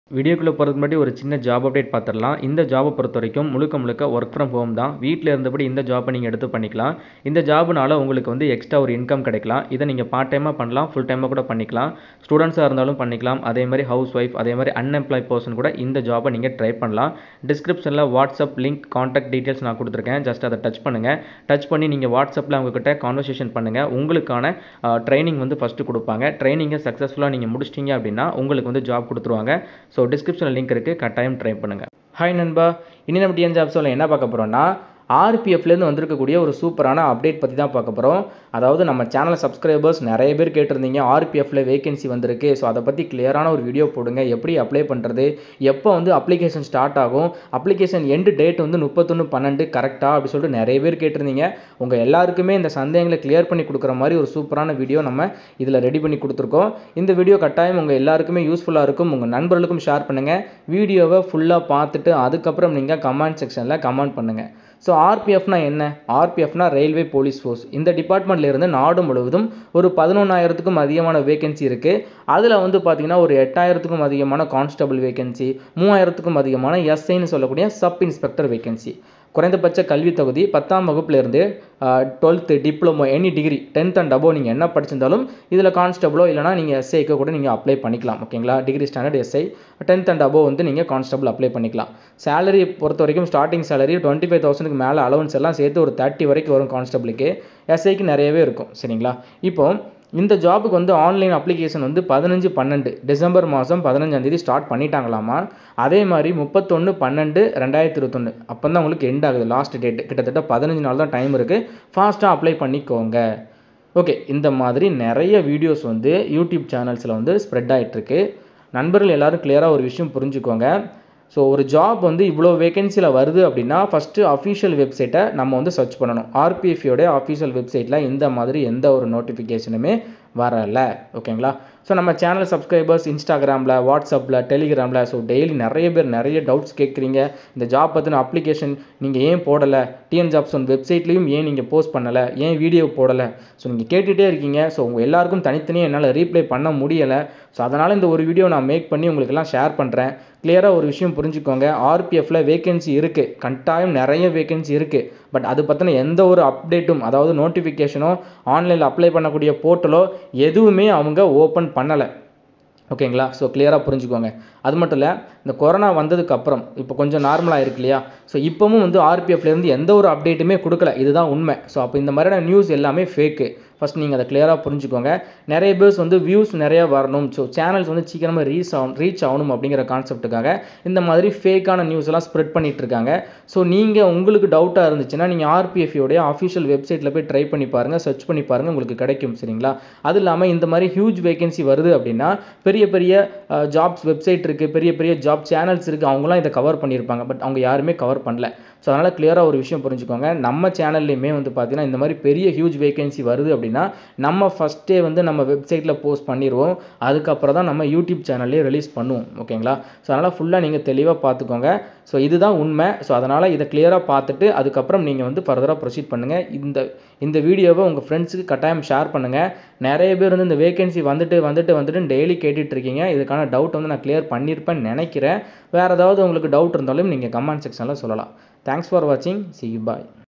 வீடியோக்குள்ளே போகிறதுக்கு முன்னாடி ஒரு சின்ன ஜாப் அப்டேட் பார்த்துடலாம் இந்த ஜாபை பொறுத்த வரைக்கும் முழுக்க முழுக்க ஒர்க் ஃப்ரம் ஹோம் தான் வீட்டில் இருந்தபடி இந்த ஜாப்பை நீங்கள் எடுத்து பண்ணிக்கலாம் இந்த ஜாப்னால உங்களுக்கு வந்து எக்ஸ்ட்ரா ஒரு இன்கம் கிடைக்கலாம் இதை நீங்கள் பார்ட் டைமாக பண்ணலாம் ஃபுல் டைமாக கூட பண்ணிக்கலாம் ஸ்டூடெண்ட்ஸாக இருந்தாலும் பண்ணிக்கலாம் அதே மாதிரி ஹவுஸ் ஒய்ஃப் அதே மாதிரி அன்எம்ப்ளாய் பர்சன் கூட இந்த ஜாபை நீங்கள் ட்ரை பண்ணலாம் டிஸ்கிரிப்ஷனில் வாட்ஸ்அப் லிங்க் காண்டாக்ட் டீட்டெயில்ஸ் நான் கொடுத்துருக்கேன் ஜஸ்ட் அதை டச் பண்ணுங்கள் டச் பண்ணி நீங்கள் வாட்ஸ்அப்பில் அவங்கக்கிட்ட கான்வர்சேஷன் பண்ணுங்கள் உங்களுக்கான ட்ரைனிங் வந்து ஃபஸ்ட்டு கொடுப்பாங்க ட்ரைனிங்கை சக்ஸஸ்ஃபுல்லாக நீங்கள் முடிச்சிட்டிங்க அப்படின்னா உங்களுக்கு வந்து ஜாப் கொடுத்துருவாங்க ஸோ டிஸ்கிரிப்ஷனில் லிங்க் இருக்குது கட்டாயம் ட்ரை பண்ணுங்கள் ஹாய் நண்பா இனி நம்ம டிஎன் ஜாப்ஸில் என்ன பார்க்க போகிறோம்னா ஆர்பிஎஃப்லேருந்து வந்திருக்கக்கூடிய ஒரு சூப்பரான அப்டேட் பற்றி தான் பார்க்க போகிறோம் அதாவது நம்ம சேனல் சப்ஸ்கிரைபர்ஸ் நிறைய பேர் கேட்டிருந்தீங்க ஆர்பிஎஃப்ல வேகன்சி வந்திருக்கு ஸோ அதை பற்றி கிளியரான ஒரு வீடியோ போடுங்க எப்படி அப்ளை பண்ணுறது எப்போ வந்து அப்ளிகேஷன் ஸ்டார்ட் ஆகும் அப்ளிகேஷன் எண்டு டேட் வந்து முப்பத்தொன்று பன்னெண்டு கரெக்டாக அப்படி சொல்லிட்டு நிறைய பேர் கேட்டிருந்தீங்க உங்கள் எல்லாருக்குமே இந்த சந்தேகங்களை கிளியர் பண்ணி கொடுக்குற மாதிரி ஒரு சூப்பரான வீடியோ நம்ம இதில் ரெடி பண்ணி கொடுத்துருக்கோம் இந்த வீடியோ கட்டாயம் உங்கள் எல்லாருக்குமே யூஸ்ஃபுல்லாக இருக்கும் உங்கள் நண்பர்களுக்கும் ஷேர் பண்ணுங்கள் வீடியோவை ஃபுல்லாக பார்த்துட்டு அதுக்கப்புறம் நீங்கள் கமெண்ட் செக்ஷனில் கமெண்ட் பண்ணுங்கள் ஸோ ஆர்பிஎஃப்னா என்ன ஆர்பிஎஃப்னா ரயில்வே போலீஸ் ஃபோர்ஸ் இந்த டிபார்ட்மெண்ட்ல இருந்து நாடு முழுவதும் ஒரு பதினொன்றாயிரத்துக்கும் அதிகமான வேகன்சி இருக்குது அதில் வந்து பார்த்தீங்கன்னா ஒரு எட்டாயிரத்துக்கும் அதிகமான கான்ஸ்டபிள் வேகன்சி மூவாயிரத்துக்கும் அதிகமான எஸ்ஐன்னு சொல்லக்கூடிய சப் இன்ஸ்பெக்டர் வேகன்சி குறைந்தபட்ச கல்வி தகுதி பத்தாம் வகுப்புலேருந்து twelfth diploma any degree tenth and above நீங்கள் என்ன படிச்சிருந்தாலும் இதில் கான்ஸ்டபிளோ இல்லைனா நீங்கள் எஸ்ஐக்கு கூட நீங்கள் அப்ளை பண்ணிக்கலாம் ஓகேங்களா degree standard SI tenth and above வந்து நீங்கள் கான்ஸ்டபிள் அப்ளை பண்ணிக்கலாம் சேலரி பொறுத்த வரைக்கும் ஸ்டார்டிங் சேலரி டுவெண்ட்டி ஃபைவ் தௌசண்ட்க்கு மேலே அலவன்ஸ் எல்லாம் சேர்த்து ஒரு தேர்ட்டி வரைக்கும் வரும் கான்ஸ்டபிளுக்கு எஸ்ஐக்கு நிறையவே இருக்கும் சரிங்களா இப்போ இந்த ஜாபுக்கு வந்து ஆன்லைன் அப்ளிகேஷன் வந்து பதினஞ்சு பன்னெண்டு டிசம்பர் மாதம் பதினஞ்சாந்தேதி ஸ்டார்ட் பண்ணிட்டாங்களாமா அதே மாதிரி முப்பத்தொன்று பன்னெண்டு ரெண்டாயிரத்தி இருபத்தொன்று அப்போ தான் உங்களுக்கு எண்ட் ஆகுது லாஸ்ட் டேட் கிட்டத்தட்ட பதினஞ்சு நாள் தான் டைம் இருக்குது ஃபாஸ்ட்டாக அப்ளை பண்ணிக்கோங்க ஓகே இந்த மாதிரி நிறைய வீடியோஸ் வந்து யூடியூப் சேனல்ஸில் வந்து ஸ்ப்ரெட் ஆகிட்டுருக்கு நண்பர்கள் எல்லோரும் கிளியராக ஒரு விஷயம் புரிஞ்சுக்கோங்க ஸோ ஒரு ஜாப் வந்து இவ்வளோ வேகன்சியில் வருது அப்படின்னா ஃபஸ்ட்டு அஃபிஷியல் வெப்சைட்டை நம்ம வந்து சர்ச் பண்ணணும் ஆர்பிஎஃப்யோடைய அஃபிஷியல் வெப்சைட்டில் இந்த மாதிரி எந்த ஒரு நோட்டிஃபிகேஷனுமே வரலை ஓகேங்களா ஸோ நம்ம சேனல் சப்ஸ்கிரைபர்ஸ் இன்ஸ்டாகிராமில் வாட்ஸ்அப்பில் டெலிகிராமில் ஸோ டெய்லி நிறைய பேர் நிறைய டவுட்ஸ் கேட்குறீங்க இந்த ஜாப் பற்றின அப்ளிகேஷன் நீங்கள் ஏன் போடலை டிஎன் ஜாப்ஸ் ஒன் வெப்சைட்லேயும் ஏன் நீங்கள் போஸ்ட் பண்ணலை ஏன் வீடியோ போடலை ஸோ நீங்கள் கேட்டுகிட்டே இருக்கீங்க ஸோ உங்கள் எல்லாருக்கும் தனித்தனியாக என்னால் ரீப்ளை பண்ண முடியலை ஸோ அதனால் இந்த ஒரு வீடியோ நான் மேக் பண்ணி உங்களுக்கெல்லாம் ஷேர் பண்ணுறேன் கிளியராக ஒரு விஷயம் புரிஞ்சுக்கோங்க ஆர்பிஎஃப்ல வேகன்சி இருக்குது கட்டாயம் நிறைய வேகன்சி இருக்குது பட் அது பற்றின எந்த ஒரு அப்டேட்டும் அதாவது நோட்டிஃபிகேஷனோ ஆன்லைனில் அப்ளை பண்ணக்கூடிய போர்ட்டலோ எதுவுமே அவங்க ஓப்பன் பண்ணலை ஓகேங்களா ஸோ கிளியராக புரிஞ்சுக்கோங்க அது மட்டும் இல்லை இந்த கொரோனா வந்ததுக்கு அப்புறம் இப்போ கொஞ்சம் நார்மலாக இருக்கு இல்லையா ஸோ இப்போவும் வந்து ஆர்பிஎஃப்லேருந்து எந்த ஒரு அப்டேட்டுமே கொடுக்கல இதுதான் உண்மை ஸோ அப்போ இந்த மாதிரியான நியூஸ் எல்லாமே ஃபேக்கு ஃபஸ்ட் நீங்கள் அதை கிளியராக புரிஞ்சுக்கோங்க நிறைய பேர்ஸ் வந்து வியூஸ் நிறையா வரணும் ஸோ சேனல்ஸ் வந்து சீக்கிரமாக ரீச் ஆகணும் ரீச் ஆகணும் அப்படிங்கிற கான்செப்ட்டுக்காக இந்த மாதிரி ஃபேக்கான நியூஸ் எல்லாம் ஸ்ப்ரெட் பண்ணிட்டு இருக்காங்க ஸோ நீங்கள் உங்களுக்கு டவுட்டாக இருந்துச்சுன்னா நீங்கள் ஆர்பிஎஃப்யோடைய அஃபிஷியல் வெப்சைட்டில் போய் ட்ரை பண்ணி பாருங்கள் சர்ச் பண்ணி பாருங்கள் உங்களுக்கு கிடைக்கும் சரிங்களா அது இல்லாமல் இந்த மாதிரி ஹியூஜ் வேகன்சி வருது அப்படின்னா பெரிய பெரிய ஜாப்ஸ் வெப்சைட் இருக்குது பெரிய பெரிய ஜாப் சேனல்ஸ் இருக்குது அவங்களாம் இதை கவர் பண்ணியிருப்பாங்க பட் அவங்க யாருமே கவர் பண்ணல ஸோ அதனால் கிளியராக ஒரு விஷயம் புரிஞ்சுக்கோங்க நம்ம சேனல்லையுமே வந்து பார்த்தீங்கன்னா இந்த மாதிரி பெரிய ஹியூஜ் வேகன்சி வருது அப்படின்னா நம்ம ஃபஸ்ட்டே வந்து நம்ம வெப்சைட்டில் போஸ்ட் பண்ணிடுவோம் அதுக்கப்புறம் தான் நம்ம யூடியூப் சேனல்லே ரிலீஸ் பண்ணுவோம் ஓகேங்களா ஸோ அதனால் ஃபுல்லாக நீங்கள் தெளிவாக பார்த்துக்கோங்க ஸோ இதுதான் உண்மை ஸோ அதனால் இதை கிளியராக பார்த்துட்டு அதுக்கப்புறம் நீங்கள் வந்து ஃபர்தராக ப்ரொசீட் பண்ணுங்கள் இந்த இந்த வீடியோவை உங்கள் ஃப்ரெண்ட்ஸுக்கு கட்டாயம் ஷேர் பண்ணுங்கள் நிறைய பேர் வந்து இந்த வேகன்சி வந்துட்டு வந்துட்டு வந்துட்டு டெய்லி கேட்டுட்டு இருக்கீங்க இதுக்கான டவுட் வந்து நான் கிளியர் பண்ணியிருப்பேன்னு நினைக்கிறேன் வேறு ஏதாவது உங்களுக்கு டவுட் இருந்தாலும் நீங்கள் கமெண்ட் செக்ஷனில் சொல்லலாம் தேங்க்ஸ் ஃபார் வாட்சிங் சி யூ பாய்